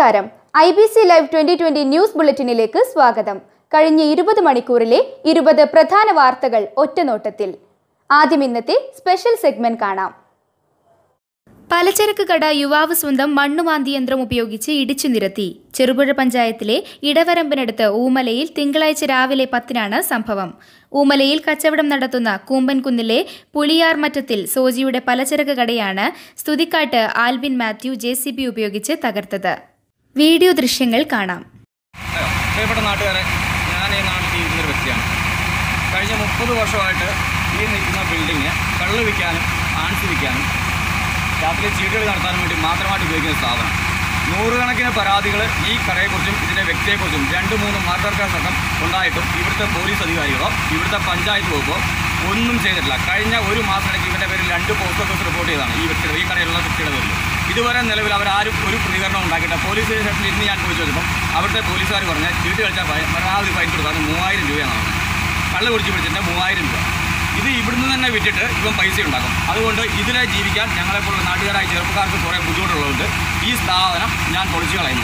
നമസ്കാരം I B C live twenty twenty news ബുള്ളറ്റിനിലേക്ക് സ്വാഗതം കഴിഞ്ഞ ഇരുപത് മണിക്കൂറിലെ ഇരുപത് പ്രധാന വാർത്തകൾ ഒറ്റനോട്ടത്തിൽ ആദ്യം ഇന്നത്തെ സ്പെഷ്യൽ സെഗ്മെന്റ് കാണാം പലചരക്ക് കട യുവാവ് സ്വന്തം മണ്ണുമാന്തി യന്ത്രം ഉപയോഗിച്ച് ഇടിച്ചു നിരത്തി ചെറുപുഴ പഞ്ചായത്തിലെ ഇടവരമ്പിനടുത്ത് ഊമലയിൽ തിങ്കളാഴ്ച രാവിലെ പത്തിനാണ് സംഭവം ഊമലയിൽ കച്ചവടം നടത്തുന്ന കൂമ്പൻകുന്നിലെ പുളിയാർമറ്റത്തിൽ സോജിയുടെ പലചരക്ക് കടയാണ് സ്തുതിക്കാട്ട് Albin Mathew J C B ഉപയോഗിച്ച് തകർത്തത് വീഡിയോ ദൃശ്യങ്ങൾ കാണാം പ്രിയപ്പെട്ട നാട്ടുകാരെ ഞാൻ ഈ നാട്ടിൽ ജീവിക്കുന്ന ഒരു വ്യക്തിയാണ് കഴിഞ്ഞ മുപ്പത് വർഷമായിട്ട് ഈ നിൽക്കുന്ന ബിൽഡിങ് കള്ള് വിൽക്കാനും ആൺസ് വിൽക്കാനും രാത്രി ചീട്ടുകൾ നടത്താനും വേണ്ടി മാത്രമായിട്ട് ഉപയോഗിക്കുന്ന സ്ഥാപനം നൂറുകണക്കിന് പരാതികൾ ഈ കടയെക്കുറിച്ചും ഇതിൻ്റെ വ്യക്തിയെക്കുറിച്ചും രണ്ട് മൂന്ന് മർഡർ കേസൊക്കെ ഉണ്ടായിട്ടും ഇവിടുത്തെ പോലീസ് അധികാരികളോ ഇവിടുത്തെ പഞ്ചായത്ത് വകുപ്പോ ഒന്നും ചെയ്തിട്ടില്ല കഴിഞ്ഞ ഒരു മാസത്തിലേക്ക് ഇവരുടെ പേരിൽ രണ്ട് പോസ്റ്റ് ഓഫീസ് റിപ്പോർട്ട് ചെയ്തതാണ് ഈ വ്യക്തിയുടെ ഈ കടയിലുള്ള വ്യക്തിയുടെ പേരിൽ ഇതുവരെ നിലവിൽ അവരാരും ഒരു പ്രതികരണം ഉണ്ടാക്കിയില്ല പോലീസ് സ്റ്റേഷനിൽ ഇന്ന് ഞാൻ ചോദിച്ചു നോക്കിയപ്പോൾ അവിടുത്തെ പോലീസുകാർ പറഞ്ഞ ചീട്ട് കളിച്ചാൽ ഫൈ- പരമാവധി ഫൈൻ കൊടുക്കാൻ മൂവായിരം രൂപയാണ് പറഞ്ഞത് കള്ള് കുടിച്ച് പിടിച്ചിട്ട് മൂവായിരം രൂപ ഇത് ഇവിടുന്ന് തന്നെ വിറ്റിട്ട് ഇവൻ പൈസ ഉണ്ടാക്കും അതുകൊണ്ട് ഇതിലെ ജീവിക്കാൻ ഞങ്ങളെപ്പോലുള്ള നാട്ടുകാരായ ചെറുപ്പക്കാർക്ക് കുറേ ബുദ്ധിമുട്ടുള്ളതുകൊണ്ട് ഈ സ്ഥാപനം ഞാൻ പൊളിച്ചു കളയുന്നു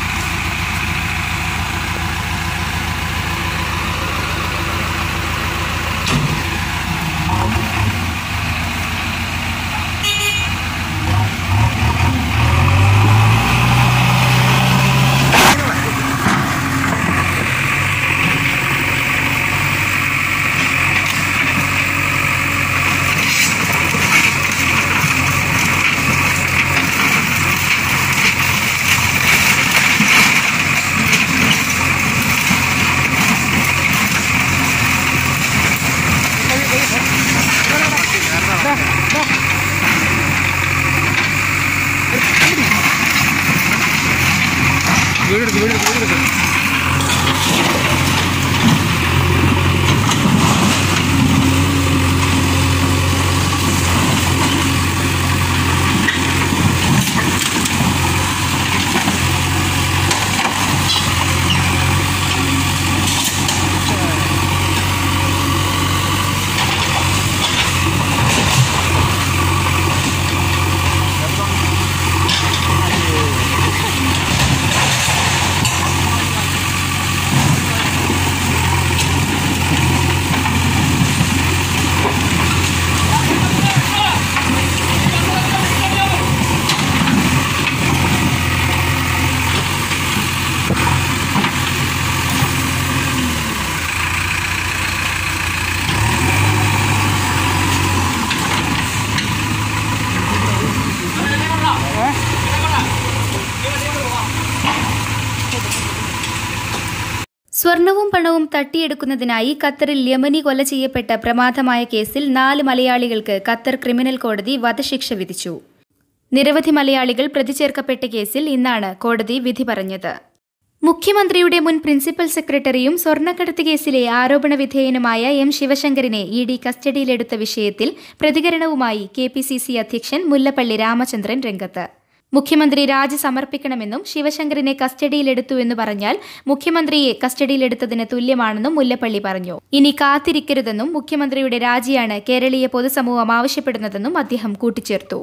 സ്വർണവും പണവും തട്ടിയെടുക്കുന്നതിനായി ഖത്തറിൽ യമനി കൊല ചെയ്യപ്പെട്ട പ്രമാദമായ കേസിൽ നാല് മലയാളികൾക്ക് ഖത്തർ ക്രിമിനൽ കോടതി വധശിക്ഷ വിധിച്ചു നിരവധി മലയാളികൾ പ്രതിചേർക്കപ്പെട്ട കേസിൽ ഇന്നാണ് കോടതി വിധി പറഞ്ഞത് മുഖ്യമന്ത്രിയുടെ മുൻ പ്രിൻസിപ്പൽ സെക്രട്ടറിയും സ്വർണ്ണക്കടത്ത് കേസിലെ ആരോപണ വിധേയനുമായ എം ശിവശങ്കറിനെ ഇ ഡി കസ്റ്റഡിയിലെടുത്ത വിഷയത്തിൽ പ്രതികരണവുമായി കെ പി സി സി അധ്യക്ഷൻ മുല്ലപ്പള്ളി രാമചന്ദ്രൻ രംഗത്ത് മുഖ്യമന്ത്രി രാജി സമർപ്പിക്കണമെന്നും ശിവശങ്കറിനെ കസ്റ്റഡിയിലെടുത്തുവെന്ന് പറഞ്ഞാൽ മുഖ്യമന്ത്രിയെ കസ്റ്റഡിയിലെടുത്തതിന് തുല്യമാണെന്നും മുല്ലപ്പള്ളി പറഞ്ഞു ഇനി കാത്തിരിക്കരുതെന്നും മുഖ്യമന്ത്രിയുടെ രാജിയാണ് കേരളീയ പൊതുസമൂഹം ആവശ്യപ്പെടുന്നതെന്നും അദ്ദേഹം കൂട്ടിച്ചേർത്തു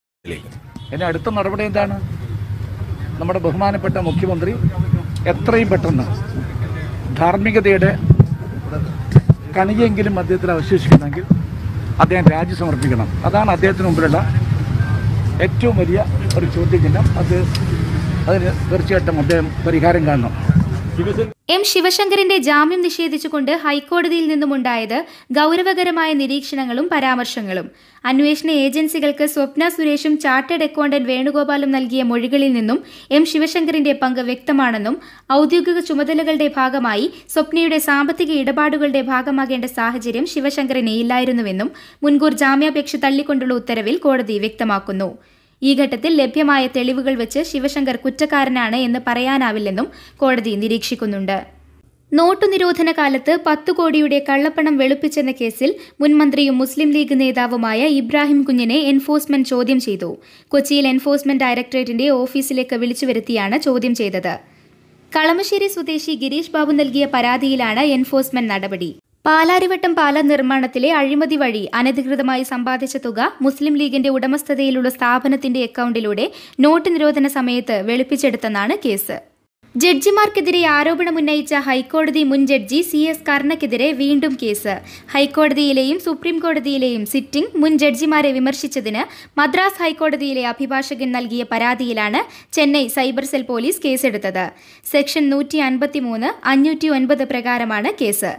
ഇനി അടുത്ത നടപടി എന്താണ് നമ്മുടെ ബഹുമാനപ്പെട്ട മുഖ്യമന്ത്രി എത്രയും പെട്ടെന്ന് ധാർമ്മികതയുടെ കണികയെങ്കിലും അദ്ദേഹത്തിൽ അവശേഷിക്കുന്നെങ്കിൽ അദ്ദേഹം രാജി സമർപ്പിക്കണം അതാണ് അദ്ദേഹത്തിന് മുമ്പിലുള്ള ഏറ്റവും വലിയ ഒരു ചോദ്യചിഹ്നം അത് അതിന് തീർച്ചയായിട്ടും അദ്ദേഹം പരിഹാരം കാണണം എം ശിവശങ്കറിന്റെ ജാമ്യം നിഷേധിച്ചുകൊണ്ട് ഹൈക്കോടതിയിൽ നിന്നുമുണ്ടായത് ഗൗരവകരമായ നിരീക്ഷണങ്ങളും പരാമർശങ്ങളും അന്വേഷണ ഏജൻസികൾക്ക് സ്വപ്ന സുരേഷും ചാർട്ടേഡ് അക്കൗണ്ടന്റ് വേണുഗോപാലും നൽകിയ മൊഴികളിൽ നിന്നും എം ശിവശങ്കറിന്റെ പങ്ക് വ്യക്തമാണെന്നും ഔദ്യോഗിക ചുമതലകളുടെ ഭാഗമായി സ്വപ്നയുടെ സാമ്പത്തിക ഇടപാടുകളുടെ ഭാഗമാകേണ്ട സാഹചര്യം ശിവശങ്കറിന് ഇല്ലായിരുന്നുവെന്നും മുൻകൂർ ജാമ്യാപേക്ഷ തള്ളിക്കൊണ്ടുള്ള ഉത്തരവിൽ കോടതി വ്യക്തമാക്കുന്നു ഈ ഘട്ടത്തിൽ ലഭ്യമായ തെളിവുകൾ വെച്ച് ശിവശങ്കർ കുറ്റക്കാരനാണ് എന്ന് പറയാനാവില്ലെന്നും കോടതി നിരീക്ഷിക്കുന്നുണ്ട് നോട്ടു നിരോധന കാലത്ത് പത്തു കോടിയുടെ കള്ളപ്പണം വെളുപ്പിച്ചെന്ന കേസിൽ മുൻ മന്ത്രിയും മുസ്ലിം ലീഗ് നേതാവുമായ ഇബ്രാഹിം കുഞ്ഞിനെ എൻഫോഴ്സ്മെന്റ് ചോദ്യം ചെയ്തു കൊച്ചിയിൽ എൻഫോഴ്സ്മെന്റ് ഡയറക്ടറേറ്റിന്റെ ഓഫീസിലേക്ക് വിളിച്ചു വരുത്തിയാണ് ചോദ്യം ചെയ്തത് കളമശ്ശേരി സ്വദേശി ഗിരീഷ് ബാബു നൽകിയ പരാതിയിലാണ് എൻഫോഴ്സ്മെന്റ് നടപടി പാലാരിവട്ടം പാലം നിർമ്മാണത്തിലെ അഴിമതി വഴി അനധികൃതമായി സമ്പാദിച്ച തുക മുസ്ലിം ലീഗിന്റെ ഉടമസ്ഥതയിലുള്ള സ്ഥാപനത്തിന്റെ അക്കൗണ്ടിലൂടെ നോട്ട് നിരോധന സമയത്ത് വെളുപ്പിച്ചെടുത്തെന്നാണ് കേസ് ജഡ്ജിമാർക്കെതിരെ ആരോപണമുന്നയിച്ച ഹൈക്കോടതി മുൻ ജഡ്ജി സി എസ് കർണയ്ക്കെതിരെ വീണ്ടും കേസ് ഹൈക്കോടതിയിലെയും സുപ്രീം കോടതിയിലെയും സിറ്റിംഗ് മുൻ ജഡ്ജിമാരെ വിമർശിച്ചതിന് മദ്രാസ് ഹൈക്കോടതിയിലെ അഭിഭാഷകൻ നൽകിയ പരാതിയിലാണ് ചെന്നൈ സൈബർ സെൽ പോലീസ് കേസെടുത്തത് സെക്ഷൻ നൂറ്റി അൻപത്തിമൂന്ന് അഞ്ഞൂറ്റി ഒൻപത് പ്രകാരമാണ് കേസ്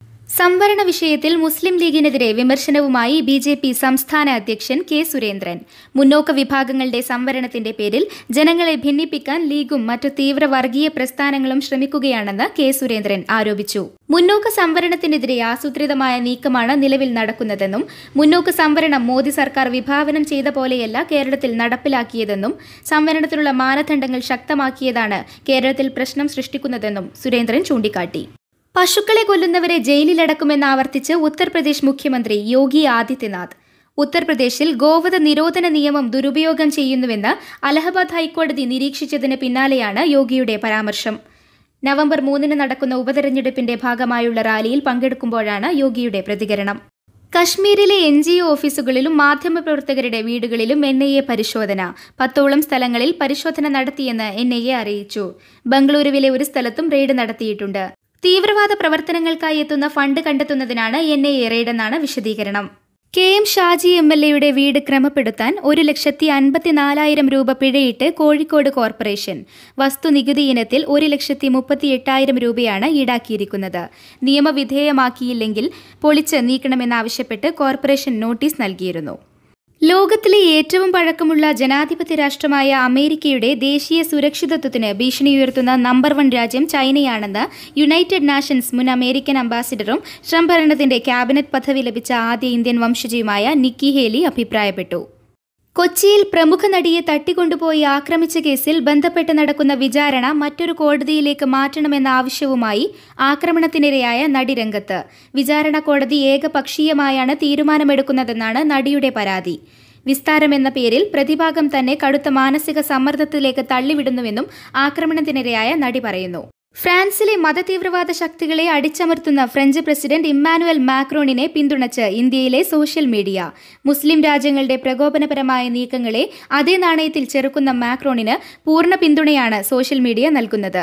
സംവരണ വിഷയത്തിൽ മുസ്ലിം ലീഗിനെതിരെ വിമർശനവുമായി ബി ജെ പി സംസ്ഥാന അധ്യക്ഷൻ കെ സുരേന്ദ്രൻ മുന്നോക്ക വിഭാഗങ്ങളുടെ സംവരണത്തിന്റെ പേരിൽ ജനങ്ങളെ ഭിന്നിപ്പിക്കാൻ ലീഗും മറ്റു തീവ്ര വർഗീയ പ്രസ്ഥാനങ്ങളും ശ്രമിക്കുകയാണെന്ന് കെ സുരേന്ദ്രൻ ആരോപിച്ചു മുന്നോക്ക സംവരണത്തിനെതിരെ ആസൂത്രിതമായ നീക്കമാണ് നിലവിൽ നടക്കുന്നതെന്നും മുന്നോക്ക സംവരണം മോദി സർക്കാർ വിഭാവനം ചെയ്ത പോലെയല്ല കേരളത്തിൽ നടപ്പിലാക്കിയതെന്നും സംവരണത്തിനുള്ള മാനദണ്ഡങ്ങൾ ശക്തമാക്കിയതാണ് കേരളത്തിൽ പ്രശ്നം സൃഷ്ടിക്കുന്നതെന്നും സുരേന്ദ്രൻ ചൂണ്ടിക്കാട്ടി പശുക്കളെ കൊല്ലുന്നവരെ ജയിലിലടക്കുമെന്ന് ആവർത്തിച്ച് ഉത്തർപ്രദേശ് മുഖ്യമന്ത്രി യോഗി ആദിത്യനാഥ് ഉത്തർപ്രദേശിൽ ഗോവധ നിരോധന നിയമം ദുരുപയോഗം ചെയ്യുന്നുവെന്ന് അലഹബാദ് ഹൈക്കോടതി നിരീക്ഷിച്ചതിന് പിന്നാലെയാണ് യോഗിയുടെ പരാമർശം നവംബർ മൂന്നിന് നടക്കുന്ന ഉപതെരഞ്ഞെടുപ്പിന്റെ ഭാഗമായുള്ള റാലിയിൽ പങ്കെടുക്കുമ്പോഴാണ് യോഗിയുടെ പ്രതികരണം കശ്മീരിലെ എൻ ജി ഒ ഓഫീസുകളിലും മാധ്യമപ്രവർത്തകരുടെ വീടുകളിലും എൻ ഐ എ പരിശോധന പത്തോളം സ്ഥലങ്ങളിൽ പരിശോധന നടത്തിയെന്ന് എൻ ഐ എ അറിയിച്ചു ബംഗളൂരുവിലെ ഒരു സ്ഥലത്തും റെയ്ഡ് നടത്തിയിട്ടുണ്ട് തീവ്രവാദ പ്രവർത്തനങ്ങൾക്കായി എത്തുന്ന ഫണ്ട് കണ്ടെത്തുന്നതിനാണ് എൻ ഐ എ റെയ്ഡെന്നാണ് വിശദീകരണം K M Shaji M L എയുടെ വീട് ക്രമപ്പെടുത്താൻ ഒരു ലക്ഷത്തി അൻപത്തിനാലായിരം രൂപ പിഴയിട്ട് കോഴിക്കോട് കോർപ്പറേഷൻ വസ്തുനികുതി ഇനത്തിൽ ഒരു ലക്ഷത്തി മുപ്പത്തി എട്ടായിരം രൂപയാണ് ഈടാക്കിയിരിക്കുന്നത് നിയമവിധേയമാക്കിയില്ലെങ്കിൽ പൊളിച്ച് നീക്കണമെന്നാവശ്യപ്പെട്ട് കോർപ്പറേഷൻ നോട്ടീസ് നൽകിയിരുന്നു ലോകത്തിലെ ഏറ്റവും പഴക്കമുള്ള ജനാധിപത്യ രാഷ്ട്രമായ അമേരിക്കയുടെ ദേശീയ സുരക്ഷിതത്വത്തിന് ഭീഷണിയുയർത്തുന്ന നമ്പർ വൺ രാജ്യം ചൈനയാണെന്ന് യുണൈറ്റഡ് നാഷൻസ് മുൻ അമേരിക്കൻ അംബാസിഡറും ട്രംപ് ഭരണത്തിന്റെ ക്യാബിനറ്റ് പദവി ലഭിച്ച ആദ്യ ഇന്ത്യൻ വംശജയുമായ നിക്കി ഹേലി അഭിപ്രായപ്പെട്ടു കൊച്ചിയിൽ പ്രമുഖ നടിയെ തട്ടിക്കൊണ്ടുപോയി ആക്രമിച്ച കേസിൽ ബന്ധപ്പെട്ട് നടക്കുന്ന വിചാരണ മറ്റൊരു കോടതിയിലേക്ക് മാറ്റണമെന്ന ആവശ്യവുമായി ആക്രമണത്തിനിരയായ നടി രംഗത്ത് വിചാരണ കോടതി ഏകപക്ഷീയമായാണ് തീരുമാനമെടുക്കുന്നതെന്നാണ് നടിയുടെ പരാതി വിസ്താരമെന്ന പേരിൽ പ്രതിഭാഗം തന്നെ കടുത്ത മാനസിക സമ്മർദ്ദത്തിലേക്ക് തള്ളിവിടുന്നുവെന്നും ആക്രമണത്തിനിരയായ നടി പറയുന്നു ഫ്രാൻസിലെ മതതീവ്രവാദ ശക്തികളെ അടിച്ചമർത്തുന്ന ഫ്രഞ്ച് പ്രസിഡന്റ് ഇമ്മാനുവൽ മാക്രോണിനെ പിന്തുണച്ച് ഇന്ത്യയിലെ സോഷ്യൽ മീഡിയ മുസ്ലിം രാജ്യങ്ങളുടെ പ്രകോപനപരമായ നീക്കങ്ങളെ അതേ നാണയത്തിൽ ചെറുക്കുന്ന മാക്രോണിന് പൂർണ്ണ പിന്തുണയാണ് സോഷ്യൽ മീഡിയ നൽകുന്നത്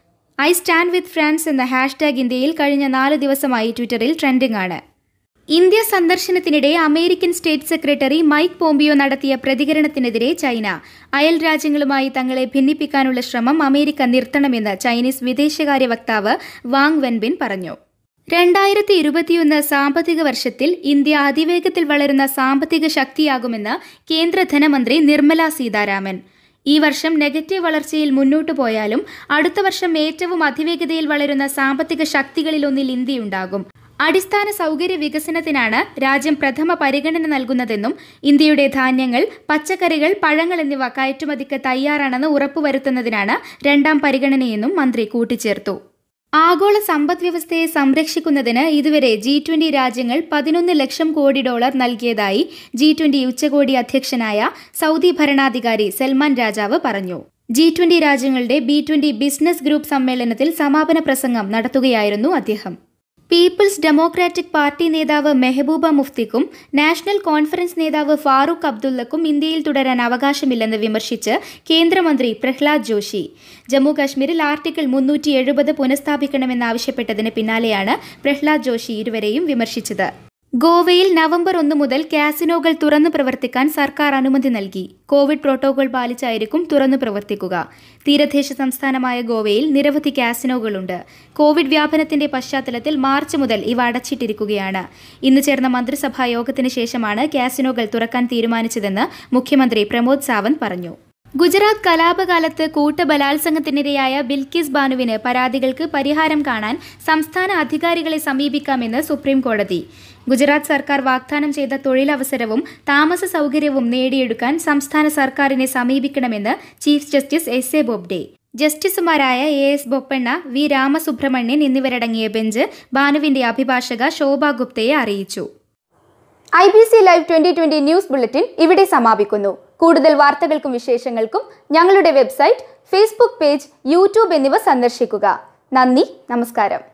ഐ സ്റ്റാൻഡ് വിത്ത് ഫ്രാൻസ് എന്ന ഹാഷ്ടാഗ് ഇന്ത്യയിൽ കഴിഞ്ഞ നാല് ദിവസമായി ട്വിറ്ററിൽ ട്രെൻഡിംഗ് ആണ് ഇന്ത്യ സന്ദർശനത്തിനിടെ American state secretary Mike Pompeo നടത്തിയ പ്രതികരണത്തിനെതിരെ ചൈന അയൽ രാജ്യങ്ങളുമായി തങ്ങളെ ഭിന്നിപ്പിക്കാനുള്ള ശ്രമം അമേരിക്ക നിർത്തണമെന്ന് ചൈനീസ് വിദേശകാര്യ വക്താവ് വാങ് വെൻബിൻ പറഞ്ഞു രണ്ടായിരത്തി ഇരുപത്തിയൊന്ന് സാമ്പത്തിക വർഷത്തിൽ ഇന്ത്യ അതിവേഗത്തിൽ വളരുന്ന സാമ്പത്തിക ശക്തിയാകുമെന്ന് കേന്ദ്ര ധനമന്ത്രി നിർമ്മല സീതാരാമൻ ഈ വർഷം നെഗറ്റീവ് വളർച്ചയിൽ മുന്നോട്ടു പോയാലും അടുത്ത വർഷം ഏറ്റവും അതിവേഗതയിൽ വളരുന്ന സാമ്പത്തിക ശക്തികളിലൊന്നിൽ ഇന്ത്യയുണ്ടാകും അടിസ്ഥാന സൗകര്യ വികസനത്തിനാണ് രാജ്യം പ്രഥമ പരിഗണന നൽകുന്നതെന്നും ഇന്ത്യയുടെ ധാന്യങ്ങൾ പച്ചക്കറികൾ പഴങ്ങൾ എന്നിവ കയറ്റുമതിക്ക് തയ്യാറാണെന്ന് ഉറപ്പുവരുത്തുന്നതിനാണ് രണ്ടാം പരിഗണനയെന്നും മന്ത്രി കൂട്ടിച്ചേർത്തു ആഗോള സമ്പദ് വ്യവസ്ഥയെ സംരക്ഷിക്കുന്നതിന് ഇതുവരെ ജി ട്വന്റി രാജ്യങ്ങൾ പതിനൊന്ന് ലക്ഷം കോടി ഡോളർ നൽകിയതായി ജി ട്വന്റി ഉച്ചകോടി അധ്യക്ഷനായ സൗദി ഭരണാധികാരി സൽമാൻ രാജാവ് പറഞ്ഞു ജി ട്വന്റി രാജ്യങ്ങളുടെ ബി ട്വന്റി ബിസിനസ് ഗ്രൂപ്പ് സമ്മേളനത്തിൽ സമാപന പ്രസംഗം നടത്തുകയായിരുന്നു അദ്ദേഹം പീപ്പിൾസ് ഡെമോക്രാറ്റിക് പാർട്ടി നേതാവ് മെഹബൂബ മുഫ്തിക്കും നാഷണൽ കോൺഫറൻസ് നേതാവ് ഫാറൂഖ് അബ്ദുള്ളക്കും ഇന്ത്യയിൽ തുടരാൻ അവകാശമില്ലെന്ന് വിമർശിച്ച് കേന്ദ്രമന്ത്രി പ്രഹ്ലാദ് ജോഷി ജമ്മു കാശ്മീരിൽ ആർട്ടിക്കിൾ മുന്നൂറ്റി എഴുപത് പുനഃസ്ഥാപിക്കണമെന്നാവശ്യപ്പെട്ടതിന് പിന്നാലെയാണ് പ്രഹ്ലാദ് ജോഷി ഇരുവരെയും വിമർശിച്ചത് ഗോവയിൽ നവംബർ ഒന്ന് മുതൽ കാസിനോകൾ തുറന്നു പ്രവർത്തിക്കാൻ സർക്കാർ അനുമതി നൽകി കോവിഡ് പ്രോട്ടോകോൾ പാലിച്ചായിരിക്കും തുറന്നു പ്രവർത്തിക്കുക തീരദേശ സംസ്ഥാനമായ ഗോവയിൽ നിരവധി കാസിനോകളുണ്ട് കോവിഡ് വ്യാപനത്തിന്റെ പശ്ചാത്തലത്തിൽ മാർച്ച് മുതൽ ഇവ അടച്ചിട്ടിരിക്കുകയാണ് ഇന്ന് ചേർന്ന മന്ത്രിസഭാ യോഗത്തിന് ശേഷമാണ് കാസിനോകൾ തുറക്കാൻ തീരുമാനിച്ചതെന്ന് മുഖ്യമന്ത്രി പ്രമോദ് സാവന്ത് പറഞ്ഞു ഗുജറാത്ത് കലാപകാലത്ത് കൂട്ടബലാത്സംഗത്തിനിരയായ ബിൽക്കിസ് ബാനുവിന് പരാതികൾക്ക് പരിഹാരം കാണാൻ സംസ്ഥാന അധികാരികളെ സമീപിക്കാമെന്ന് സുപ്രീം കോടതി ഗുജറാത്ത് സർക്കാർ വാഗ്ദാനം ചെയ്ത തൊഴിലവസരവും താമസ സൗകര്യവും നേടിയെടുക്കാൻ സംസ്ഥാന സർക്കാരിനെ സമീപിക്കണമെന്ന് chief justice S A Bobde ജസ്റ്റിസുമാരായ A S Bopanna V Ramasubramanian എന്നിവരടങ്ങിയ ബെഞ്ച് ബാനുവിന്റെ അഭിഭാഷക ശോഭ ഗുപ്തയെ അറിയിച്ചു I B C live twenty twenty news bulletin ഇവിടെ സമാപിക്കുന്നു കൂടുതൽ വാർത്തകൾക്കും വിശേഷങ്ങൾക്കും ഞങ്ങളുടെ വെബ്സൈറ്റ് ഫേസ്ബുക്ക് പേജ് യൂട്യൂബ് എന്നിവ സന്ദർശിക്കുക നന്ദി നമസ്കാരം